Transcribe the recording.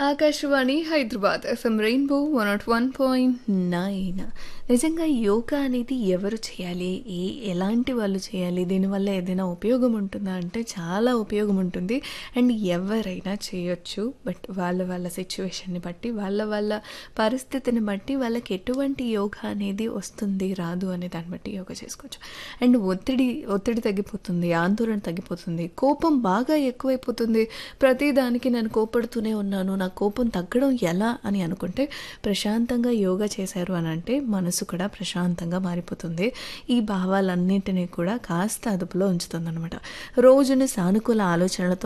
Akashvani Hyderabad FM rainbow one nought one point nine నిజంగా యోగా అనేది ఎవరు చేయాలి ఏ ఎలాంటి వాళ్ళు చేయాలి దీనివల్ల ఏదైనా ఉపయోగం ఉంటుందా అంటే చాలా ఉపయోగం ఉంటుంది అండ్ ఎవరైనా చేయొచ్చు బట్ వాళ్ళ వాళ్ళ సిచ్యువేషన్ని బట్టి వాళ్ళ వాళ్ళ పరిస్థితిని బట్టి వాళ్ళకి ఎటువంటి యోగా అనేది వస్తుంది రాదు అనే దాన్ని బట్టి యోగా చేసుకోవచ్చు అండ్ ఒత్తిడి ఒత్తిడి తగ్గిపోతుంది ఆందోళన తగ్గిపోతుంది కోపం బాగా ఎక్కువైపోతుంది ప్రతి దానికి నేను కోపడుతూనే ఉన్నాను నా కోపం తగ్గడం ఎలా అని అనుకుంటే ప్రశాంతంగా యోగా చేశారు అని అంటే మనసు కూడా ప్రశాంతంగా మారిపోతుంది ఈ భావాలన్నింటినీ కూడా కాస్త అదుపులో ఉంచుతుంది అనమాట రోజుని సానుకూల ఆలోచనలతో